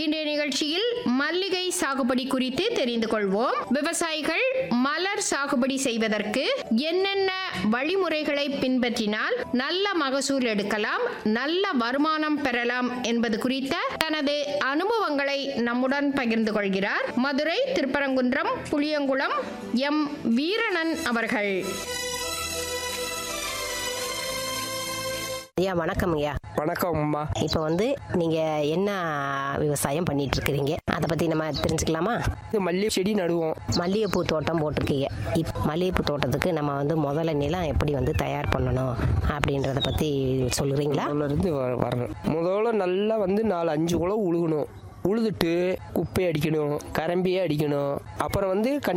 இன்றைய நிகழ்ச்சியில் மல்லிகை சாகுபடி குறித்து தெரிந்து கொள்வோம் விவசாயிகள் மலர் சாகுபடி செய்வதற்கு என்னென்ன வழிமுறைகளை பின்பற்றினால் நல்ல மகசூல் எடுக்கலாம் நல்ல வருமானம் பெறலாம் என்பது குறித்த தனது அனுபவங்களை நம்முடன் பகிர்ந்து கொள்கிறார் மதுரை திருப்பரங்குன்றம் புளியங்குளம் எம் வீரணன் அவர்கள் ஐயா வணக்கம் ஐயா வணக்கம் அம்மா இப்போ வந்து நீங்க என்ன விவசாயம் பண்ணிட்டு இருக்கிறீங்க அதை பத்தி நம்ம தெரிஞ்சுக்கலாமா இது மல்லி செடி நடுவோம் மல்லிகைப்பூ தோட்டம் போட்டிருக்கீங்க இப் மல்லிகைப்பூ தோட்டத்துக்கு நம்ம வந்து முதல்ல நிலம் எப்படி வந்து தயார் பண்ணணும் அப்படின்றத பத்தி சொல்லுறீங்களா அதுல இருந்து வ- வரணும் முதல்ல நல்லா வந்து நாலு அஞ்சு குளம் உழுகணும் உழுதுட்டு குப்பை அடிக்கணும் கரம்பியே அடிக்கணும் அப்புறம் வந்து